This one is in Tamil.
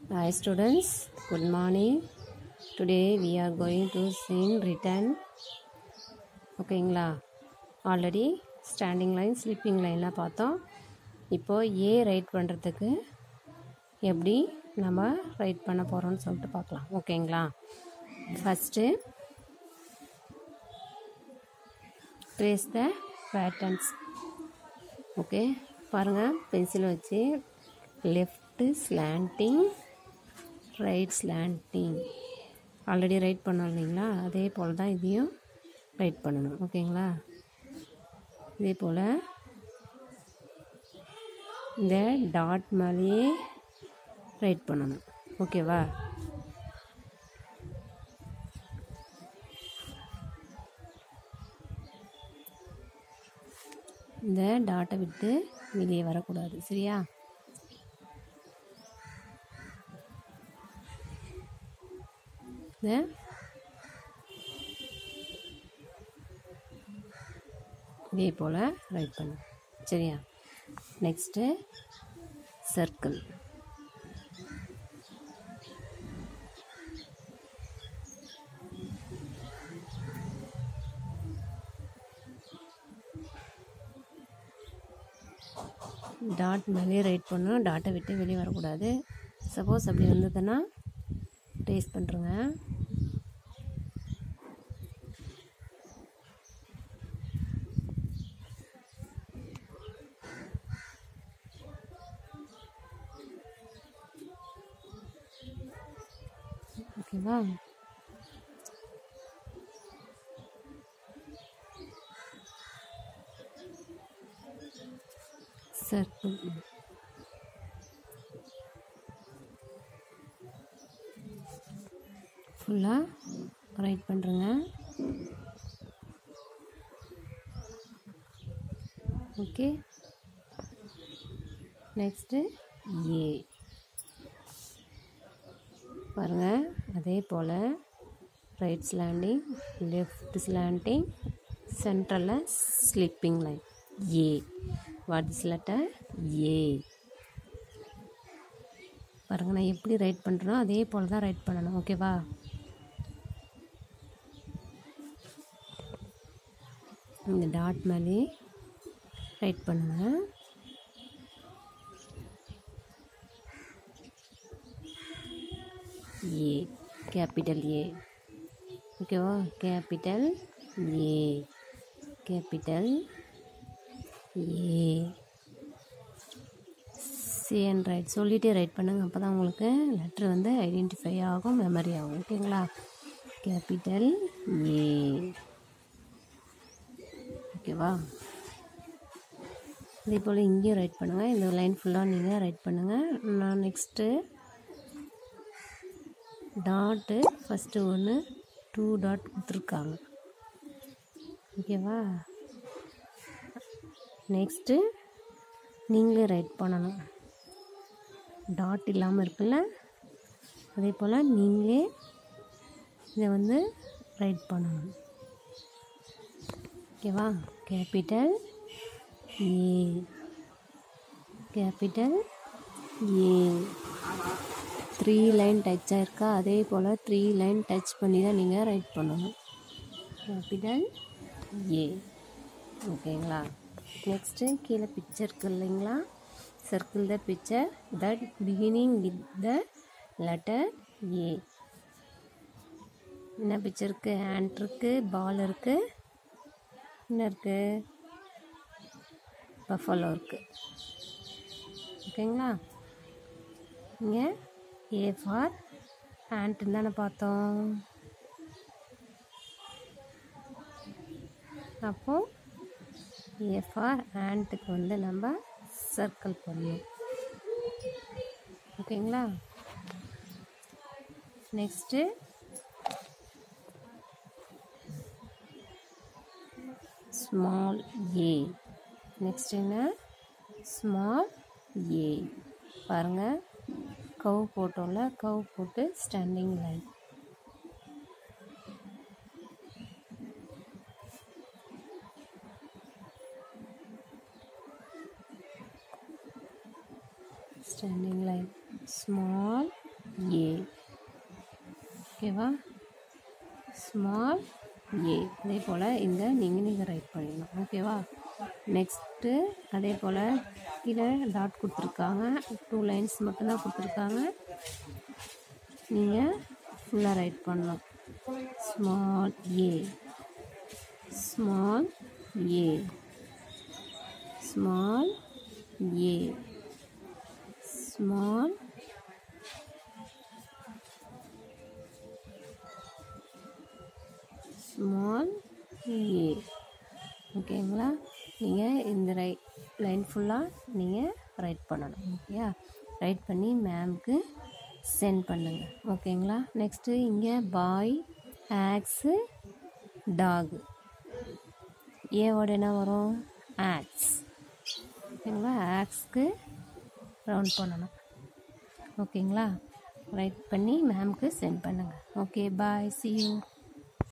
Hi students, good morning. Today we are going to sing written. ஓகேங்களா already standing line sleeping line பார்த்தோம் இப்போது ஏ ரைட் பண்ணுறதுக்கு எப்படி நம்ம ரைட் பண்ண போகிறோம்னு சொல்லிட்டு பார்க்கலாம் ஓகேங்களா first trace the patterns okay பாருங்கள் பென்சில் வச்சு left slanting right slanting already write பண்ணோம் இல்லைங்களா அதே போல் தான் இதையும் ரைட் பண்ணணும் ஓகேங்களா இதே போல் இந்த டாட் மேலேயே ரைட் பண்ணணும் ஓகேவா இந்த டாட்டை விட்டு வெளியே வரக்கூடாது சரியா இந்த இதே போல் ரைட் பண்ணு சரியா நெக்ஸ்ட்டு சர்க்கிள் டாட் மேலே ரைட் பண்ணணும் டாட்டை விட்டு வெளியே வரக்கூடாது சப்போஸ் அப்படி வந்ததுன்னா டேஸ்ட் பண்ணுறங்க ஓகேவா சர்க்கிள் ஃபுல்லாக ரைட் பண்ணுறேங்க ஓகே நெக்ஸ்ட்டு ஏ பாருங்கள் அதே போல் ரைட் ஸ்லாண்டிங் லெஃப்ட் ஸ்லாண்டிங் சென்ட்ரலில் sleeping line A what is letter A பாருங்கள் நான் எப்படி ரைட் பண்ணுறேனோ அதே போல் தான் ரைட் பண்ணணும் ஓகேவா இந்த டாட் மேலே ரைட் பண்ணுங்கள் ஏ கேபிட்டல் ஏ ஓகேவா கேபிட்டல் ஏ கேபிட்டல் ஏ சிஎன் ரைட் சொல்லிகிட்டே ரைட் பண்ணுங்கள் அப்போ தான் உங்களுக்கு லெட்ரு வந்து ஐடென்டிஃபை ஆகும் மெமரி ஆகும் ஓகேங்களா கேபிட்டல் ஏ ஓகேவா இதே போல் இங்கேயும் ரைட் பண்ணுங்கள் இந்த லைன் ஃபுல்லாக நீங்கள் ரைட் பண்ணுங்கள் நான் நெக்ஸ்ட்டு டாட்டு ஃபஸ்ட்டு ஒன்று டூ டாட் கொடுத்துருக்காங்க ஓகேவா நெக்ஸ்ட்டு நீங்களே ரைட் பண்ணணும் டாட் இல்லாமல் இருக்குல்ல அதே போல் நீங்களே இதை வந்து ரைட் பண்ணணும் ஓகேவா capital A capital A three line touch ஆயிருக்கா அதே போல் த்ரீ லைன் டச் பண்ணி தான் நீங்கள் ரைட் பண்ணணும் கேபிட்டல் ஏ ஓகேங்களா நெக்ஸ்ட்டு கீழே பிக்சர் இருக்கு இல்லைங்களா circle the picture that beginning with the letter A என்ன பிக்சர் இருக்குது ஹேண்ட் இருக்குது பால் இருக்குது என்ன இருக்குது பஃபலோ இருக்குது ஓகேங்களா இங்கே ஏ ஃபார் ஹேண்ட்டுன்னு தானே பார்த்தோம் அப்போ ஏ ஃபார் ஹேண்ட்டுக்கு வந்து நம்ம சர்க்கிள் பண்ணணும் ஓகேங்களா நெக்ஸ்ட்டு ஸ்மால் ஏ நெக்ஸ்ட் என்ன ஸ்மால் ஏ பாருங்கள் கவ் போட்டோம்ல கவ் போட்டு standing line standing line small ஓகேவா ஸ்மால் ஏ அதே போல் இங்கே நீங்கள் நீங்கள் ரைட் பண்ணிடணும் ஓகேவா நெக்ஸ்ட்டு அதே போல் கீழே டாட் கொடுத்துருக்காங்க டூ லைன்ஸ் மட்டும்தான் கொடுத்துருக்காங்க நீங்கள் ஃபுல்லாக ரைட் பண்ணணும் small A small A small A small small A ஓகேங்களா நீங்கள் இந்த ரை லைன் ஃபுல்லாக நீங்கள் ரைட் பண்ணணும் ஓகேயா ரைட் பண்ணி மேம்க்கு சென்ட் பண்ணுங்கள் ஓகேங்களா நெக்ஸ்ட்டு இங்கே பாய் ஆக்ஸு டாகு ஏவோட என்ன வரும் ஆக்ஸ் ஓகேங்களா ஆக்ஸ்க்கு ரவுண்ட் பண்ணணும் ஓகேங்களா ரைட் பண்ணி மேம்க்கு சென்ட் பண்ணுங்கள் ஓகே பாய் சி யூ